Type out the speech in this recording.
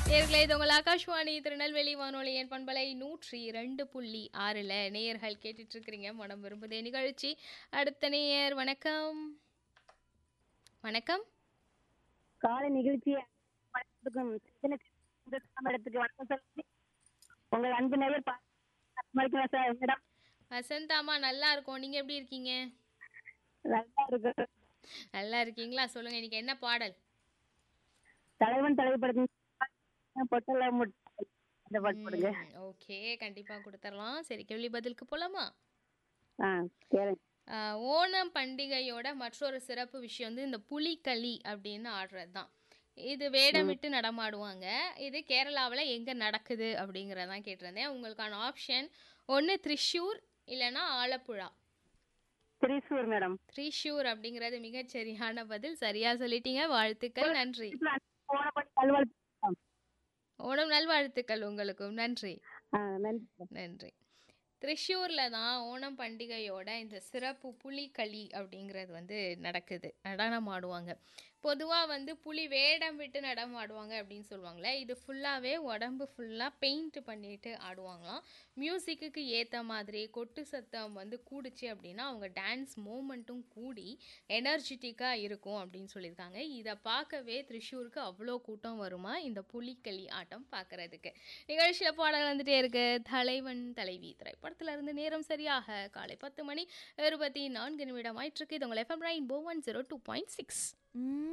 நேர்களே இது உங்கள் ஆகாஷ்வாணி திருநெல்வேலி வானொலியின் பண்பலை நூற்றி இரண்டு புள்ளி ஆறில் நேயர்கள் கேட்டுட்டு இருக்கிறீங்க மனம் விரும்புதே நிகழ்ச்சி அடுத்த நேயர் வணக்கம் வணக்கம் காலை நிகழ்ச்சி வணக்கத்துக்கும் சிந்தனை இடத்துக்கு வணக்கம் சொல்லி உங்கள் அன்பு நேயர் மறுக்கலாம் சார் மேடம் வசந்தாமா நல்லா இருக்கோம் நீங்கள் எப்படி இருக்கீங்க நல்லா இருக்கு நல்லா இருக்கீங்களா சொல்லுங்கள் இன்னைக்கு என்ன பாடல் தலைவன் தலைப்படத்தின் பொட்டல முட்டை அந்த பாட்டு போடுங்க ஓகே கண்டிப்பாக கொடுத்துடலாம் சரி கேள்வி பதிலுக்கு போகலாமா ஆ கேளுங்க ஆஹ் ஓணம் பண்டிகையோட மற்றொரு சிறப்பு விஷயம் வந்து இந்த புலிகளி அப்படின்னு ஆடுறது தான் இது வேடமிட்டு நடமாடுவாங்க இது கேரளாவில் எங்கே நடக்குது அப்படிங்கிறதான் கேட்டிருந்தேன் உங்களுக்கான ஆப்ஷன் ஒன்று த்ரிஷூர் இல்லைன்னா ஆலப்புழா திரிசூர் மேடம் த்ரிஷூர் அப்படிங்கிறது மிகச் சரியான பதில் சரியாக சொல்லிட்டீங்க வாழ்த்துக்கள் நன்றி போன பண்ணி நல்வாழ் ஓணம் நல்வாழ்த்துக்கள் உங்களுக்கும் நன்றி ஆ நன்றி நன்றி த்ரிஷூரில் தான் ஓணம் பண்டிகையோட இந்த சிறப்பு புலிகளி அப்படிங்கிறது வந்து நடக்குது நடனம் ஆடுவாங்க பொதுவாக வந்து புலி வேடம் விட்டு நடனம் ஆடுவாங்க அப்படின்னு சொல்லுவாங்களே இது ஃபுல்லாகவே உடம்பு ஃபுல்லாக பெயிண்ட் பண்ணிட்டு ஆடுவாங்களாம் மியூசிக்குக்கு ஏற்ற மாதிரி கொட்டு சத்தம் வந்து கூடுச்சு அப்படின்னா அவங்க டான்ஸ் மூமெண்ட்டும் கூடி எனர்ஜெட்டிக்காக இருக்கும் அப்படின்னு சொல்லியிருக்காங்க இதை பார்க்கவே த்ரிஷூருக்கு அவ்வளோ கூட்டம் வருமா இந்த புலிகளி ஆட்டம் பார்க்கறதுக்கு நிகழ்ச்சியில் பாடல் வந்துட்டே இருக்கு தலைவன் தலைவி திரைப்படத்துல இருந்து நேரம் சரியாக காலை பத்து மணி இருபத்தி நான்கு நிமிடம் ஆயிட்டிருக்கு இது உங்கள் FM rainbow one zero two point six